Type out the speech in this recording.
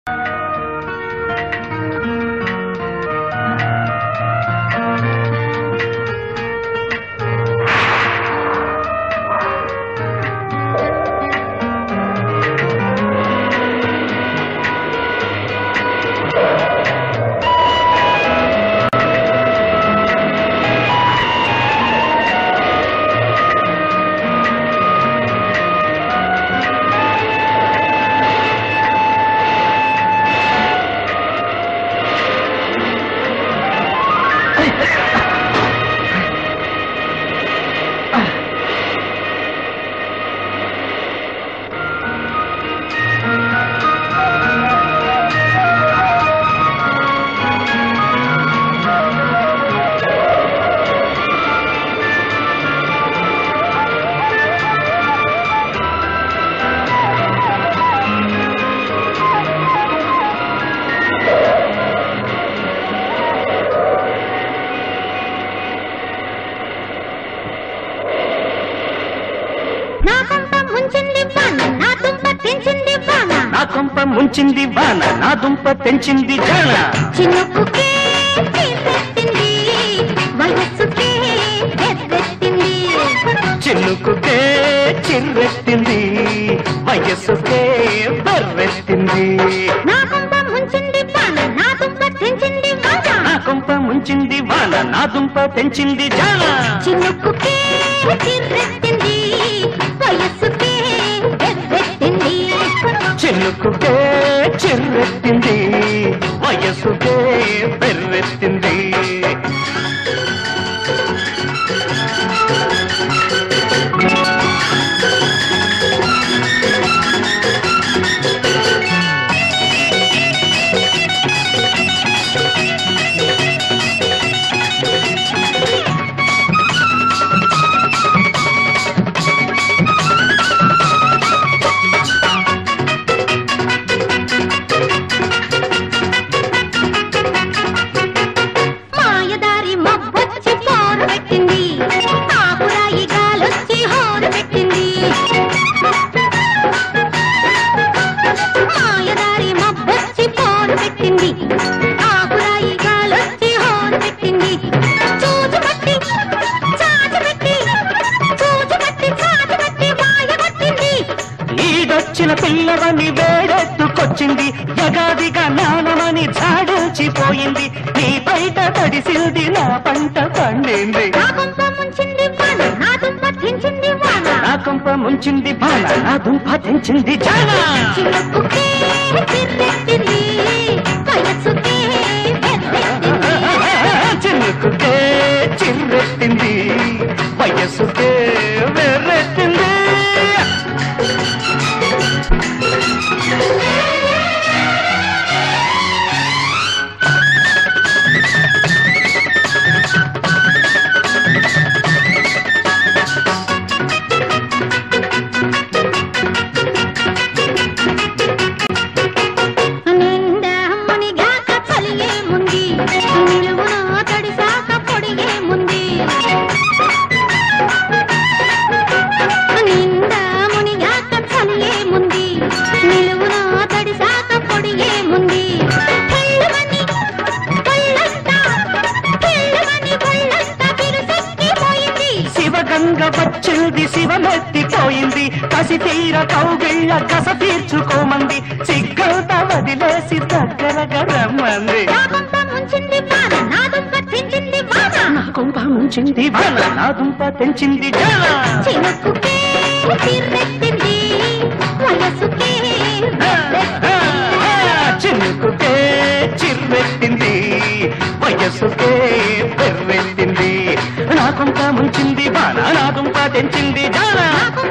నా కొంప ముంచింది వాన నా దుంప తెంచింది వాన నా కొంప ముంచింది వాన నా దుంప తెంచింది జాన చినుకుకే తీపెట్టింది వయస్సుకే ఎత్తెత్తింది చిన్నుకుకే చిర్రెత్తింది వయస్సుకే బర్రెత్తింది నా కొంప ముంచింది వాన నా దుంప తెంచింది వాన నా కొంప ముంచింది వాన నా దుంప తెంచింది జాన చినుకుకే చిర్రెత్తింది వయస్సుకే ఎత్తెత్తింది చిన్నుకుకే చిర్రెత్తింది వయస్సుకే బెర్రెత్తింది మాయదారి మబ్బొచ్చి పోరు పెట్టింది ఆకురాయి గాలొచ్చి హోరు పెట్టింది మాయదారి మబ్బొచ్చి పోరు పెట్టింది ఆకురాయి గాలొచ్చి హోరు పెట్టింది చూచు పట్టి చాచు పెట్టి చూచు పట్టి చాచు పెట్టి మాయ కొట్టింది ఈడొచ్చిన పిల్లవని వేడెత్తుకొచ్చింది యగాదిగా నానమని జాడల్చిపోయింది నీ బయట తడిసింది నా పంట పండింది నా కొంప ముంచింది వాన నా దుంప తెంచింది వాన నా కొంప ముంచింది బాల నా దుంప తెంచింది జాన చినుకుకే చిర్రెత్తింది వయస్సుకే ఎత్తెత్తింది చిన్నుకుకే చిర్రెత్తింది వయస్సుకే వెర్రెత్తింది నిండా మునిగాక చలియే ముంది నిలువున తడిసాక పొడిగే ముంది నిండా మునిగాక చలియే ముంది నిలువున తడిసాక పొడిగే ముంది తెల్లవని కళ్ళంతా తెల్లవని కళ్ళంతా బిరుసెక్కిపోయింది శివగంగ వచ్చింది శివమెత్తిపోయింది కసి తీర కౌగిళ్ళ కస తీర్చుకోమంది సిగ్గంతా వదిలేసి దగ్గరగా రమ్మంది నా కొంప ముంచింది వాన నా దుంప తెంచింది వాన నా కొంప ముంచింది వాన నా దుంప తెంచింది జాన చినుకుకే చిర్రెత్తింది వయసుకే చిన్నుకుకే చిర్రెత్తింది వయస్సుకే బెర్రెత్తింది నా కొంప ముంచింది బాణ నా దుంప తెంచింది జాన నాకు